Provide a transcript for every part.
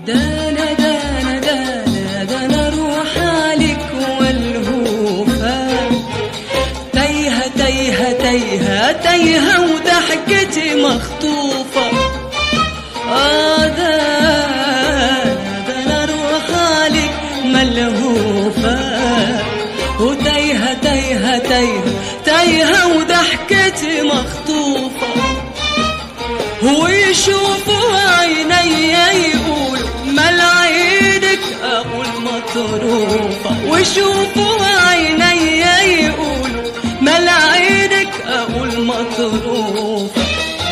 دانا دانا دانا دانا روح عليك والهوفة تايهة تايهة تايهة تايهة وضحكتي مخطوفة آه دانا دانا روح عليك ملهوفة وتايهة تايهة تايهة تايهة وضحكتي مخطوفة ويشوفوا عيني يقولوا مال عينك اقول مطروفة ويشوفوا عيني يقولوا مال عينك اقول مطروفة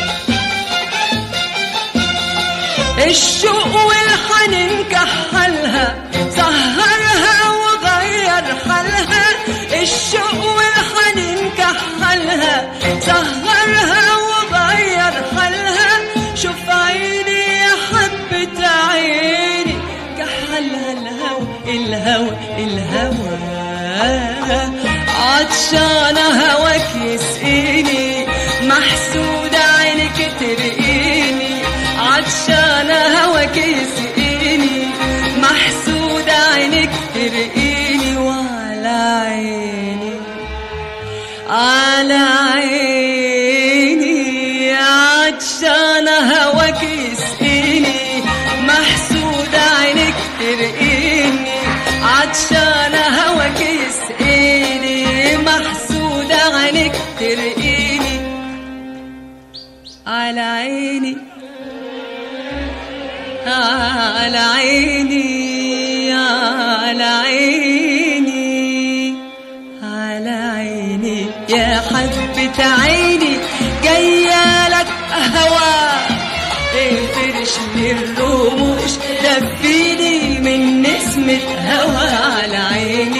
الشوق والحنين كحلها سهرها وغير حالها الشوق والحنين كحلها سهرها وغير حالها شوف عيني يا حبة عيني كحلها الهوى الهوى الهوى عطشانة هواك يسقيني محسودة عينك ترقيني عطشانة هواك يسقيني محسودة عينك ترقيني وعلى عيني على عيني عطشانة هواك يسقيني محسودة عينك ترقيني عطشانة هواك يسقيني محسودة عينك ترقيني على عيني على عيني على عيني على عيني يا حبة عيني جاية لك هوا افرش لي الرموش دفيني من نسمة هوا على عيني